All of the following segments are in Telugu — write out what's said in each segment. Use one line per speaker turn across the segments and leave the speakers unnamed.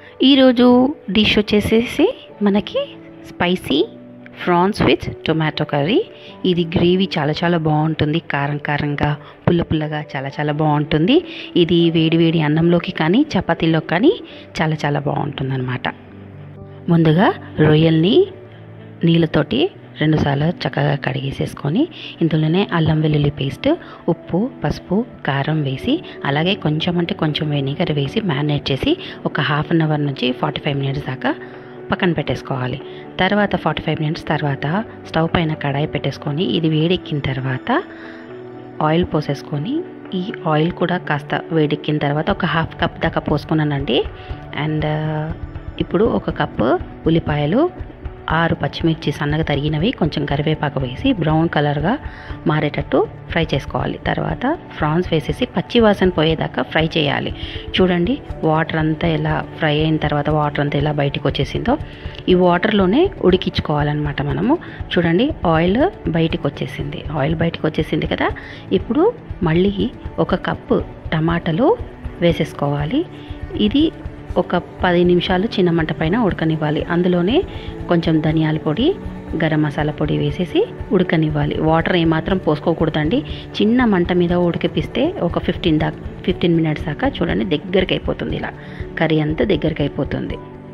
ఈరోజు డిష్ వచ్చేసేసి మనకి spicy prawns with tomato curry ఇది గ్రేవీ చాలా చాలా బాగుంటుంది కారం కారంగా పుల్ల పుల్లగా చాలా చాలా బాగుంటుంది ఇది వేడి వేడి అన్నంలోకి కానీ చపాతీలోకి కానీ చాలా చాలా బాగుంటుంది అనమాట ముందుగా రొయ్యల్ని నీళ్ళతోటి రెండుసార్లు చక్కగా కడిగేసేసుకొని ఇందులోనే అల్లం వెల్లుల్లి పేస్ట్ ఉప్పు పసుపు కారం వేసి అలాగే కొంచెం అంటే కొంచెం వెనిగర్ వేసి మ్యారినేట్ చేసి ఒక హాఫ్ అన్ అవర్ నుంచి ఫార్టీ ఫైవ్ మినిట్స్ దాకా పక్కన పెట్టేసుకోవాలి తర్వాత ఫార్టీ ఫైవ్ మినిట్స్ తర్వాత స్టవ్ పైన కడాయి పెట్టేసుకొని ఇది వేడెక్కిన తర్వాత ఆయిల్ పోసేసుకొని ఈ ఆయిల్ కూడా కాస్త వేడెక్కిన తర్వాత ఒక హాఫ్ కప్ దాకా పోసుకున్నానండి అండ్ ఇప్పుడు ఒక కప్పు ఉల్లిపాయలు ఆరు పచ్చిమిర్చి సన్నగా తరిగినవి కొంచెం కరివేపాకు వేసి బ్రౌన్ కలర్గా మారేటట్టు ఫ్రై చేసుకోవాలి తర్వాత ఫ్రాన్స్ వేసేసి పచ్చి వాసన పోయేదాకా ఫ్రై చేయాలి చూడండి వాటర్ అంతా ఎలా ఫ్రై అయిన తర్వాత వాటర్ అంతా ఎలా బయటికి వచ్చేసిందో ఈ వాటర్లోనే ఉడికించుకోవాలన్నమాట మనము చూడండి ఆయిల్ బయటికి వచ్చేసింది ఆయిల్ బయటికి వచ్చేసింది కదా ఇప్పుడు మళ్ళీ ఒక కప్పు టమాటాలు వేసేసుకోవాలి ఇది ఒక పది నిమిషాలు చిన్న మంట పైన ఉడకనివ్వాలి అందులోనే కొంచెం ధనియాల పొడి గరం మసాలా పొడి వేసేసి ఉడకనివ్వాలి వాటర్ ఏమాత్రం పోసుకోకూడదండి చిన్న మంట మీద ఉడికిపిస్తే ఒక ఫిఫ్టీన్ దాకా ఫిఫ్టీన్ మినిట్స్ దాకా చూడండి దగ్గరికి అయిపోతుంది ఇలా కర్రీ అంతా దగ్గరికి అయిపోతుంది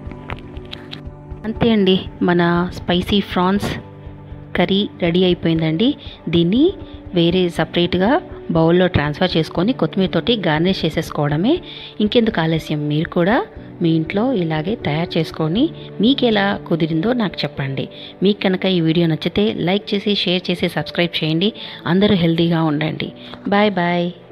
అంతే అండి మన స్పైసీ ఫ్రాన్స్ కర్రీ రెడీ అయిపోయిందండి దీన్ని వేరే సపరేట్గా బౌల్లో ట్రాన్స్ఫర్ చేసుకొని కొత్తిమీరతోటి గార్నిష్ చేసేసుకోవడమే ఇంకెందుకు ఆలస్యం మీరు కూడా మీ ఇంట్లో ఇలాగే తయారు చేసుకొని మీకు ఎలా కుదిరిందో నాకు చెప్పండి మీకు కనుక ఈ వీడియో నచ్చితే లైక్ చేసి షేర్ చేసి సబ్స్క్రైబ్ చేయండి అందరూ హెల్తీగా ఉండండి బాయ్ బాయ్